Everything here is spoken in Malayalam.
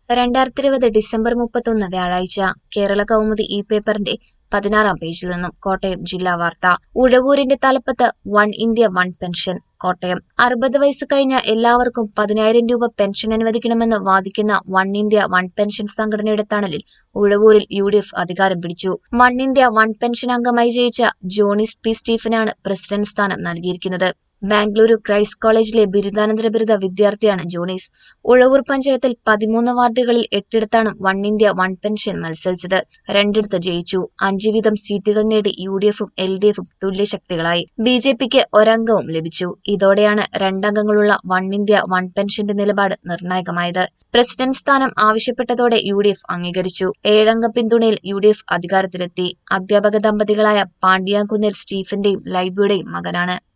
രണ്ടായിരത്തി ഇരുപത് ഡിസംബർ മുപ്പത്തൊന്ന് വ്യാഴാഴ്ച കേരള കൗമുദി ഈ പേപ്പറിന്റെ പതിനാറാം പേജിൽ നിന്നും കോട്ടയം ജില്ലാ വാർത്ത ഉഴവൂരിന്റെ തലപ്പത്ത് one India one pension Kottayam അറുപത് വയസ്സ് കഴിഞ്ഞ എല്ലാവർക്കും പതിനായിരം രൂപ പെൻഷൻ അനുവദിക്കണമെന്ന് വാദിക്കുന്ന വൺ ഇന്ത്യ വൺ പെൻഷൻ സംഘടനയുടെ തണലിൽ ഉഴവൂരിൽ യു ഡി എഫ് അധികാരം പിടിച്ചു വൺ ഇന്ത്യ വൺ പെൻഷൻ അംഗമായി ജയിച്ച ജോണിസ് പി സ്റ്റീഫനാണ് പ്രസിഡന്റ് സ്ഥാനം നൽകിയിരിക്കുന്നത് ബാംഗ്ലൂരു ക്രൈസ്റ്റ് കോളേജിലെ ബിരുദാനന്തര ബിരുദ വിദ്യാർത്ഥിയാണ് ജോണീസ് ഉഴവൂർ പഞ്ചായത്തിൽ പതിമൂന്ന് വാർഡുകളിൽ എട്ടിടത്താണ് വൺ ഇന്ത്യ വൺ പെൻഷൻ മത്സരിച്ചത് രണ്ടിടത്ത് ജയിച്ചു അഞ്ചു വീതം സീറ്റുകൾ നേടി യു ഡി എഫും എൽ ഡി എഫും തുല്യശക്തികളായി ബി ജെ പിക്ക് ഒരംഗവും ലഭിച്ചു ഇതോടെയാണ് രണ്ടംഗങ്ങളുള്ള വൺ ഇന്ത്യ വൺ പെൻഷന്റെ നിലപാട് നിർണായകമായത് പ്രസിഡന്റ് സ്ഥാനം ആവശ്യപ്പെട്ടതോടെ യു ഡി എഫ് അംഗീകരിച്ചു ഏഴംഗ പിന്തുണയിൽ യു ഡി എഫ് അധികാരത്തിലെത്തി അധ്യാപക ദമ്പതികളായ പാണ്ഡ്യാകുന്നിൽ സ്റ്റീഫന്റെയും ലൈബിയുടെയും മകനാണ്